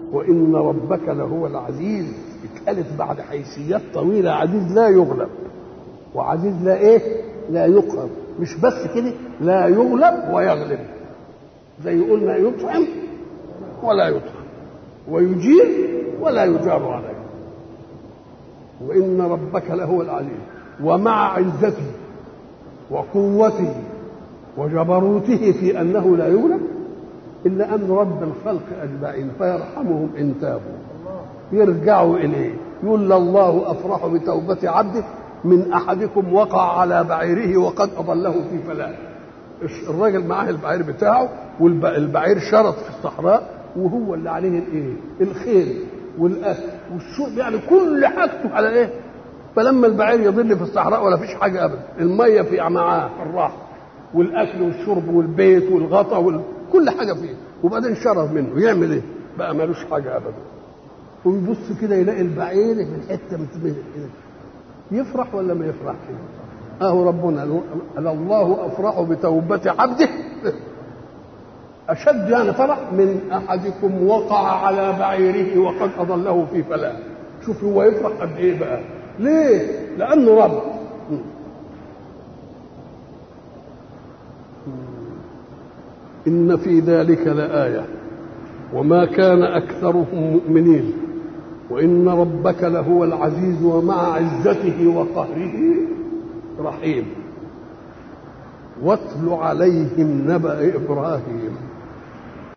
وان ربك لهو العزيز اتقالت بعد حيثيات طويله عزيز لا يغلب وعزيز لا ايه لا يقهر مش بس كده لا يغلب ويغلب زي قلنا يطعم ولا يطعم ويجير ولا يجار عليه وان ربك لهو العزيز ومع عزته وقوته وجبروته في انه لا يغلب الا ان رب الخلق اجمعين فيرحمهم ان تابوا يرجعوا اليه يقول الله افرح بتوبه عبده من احدكم وقع على بعيره وقد اضله في فلاة الراجل معاه البعير بتاعه والبعير شرط في الصحراء وهو اللي عليه الايه الخيل والاكل والشرب يعني كل حاجته على ايه فلما البعير يضل في الصحراء ولا فيش حاجه ابدا الميه في معاه في الراحه والاكل والشرب والبيت والغطا وال... كل حاجه فيه وبعدين شرب منه يعمل ايه بقى ملوش حاجه ابدا ويبص كده يلاقي البعير في الحته متمهد يفرح ولا ما يفرحش اهو ربنا الله افرح بتوبه عبده اشد يعني فرح من احدكم وقع على بعيره وقد اضله في فلاه شوف هو يفرح قد ايه بقى ليه لانه رب ان في ذلك لايه وما كان اكثرهم مؤمنين وان ربك لهو العزيز ومع عزته وقهره رحيم واتل عليهم نبأ إبراهيم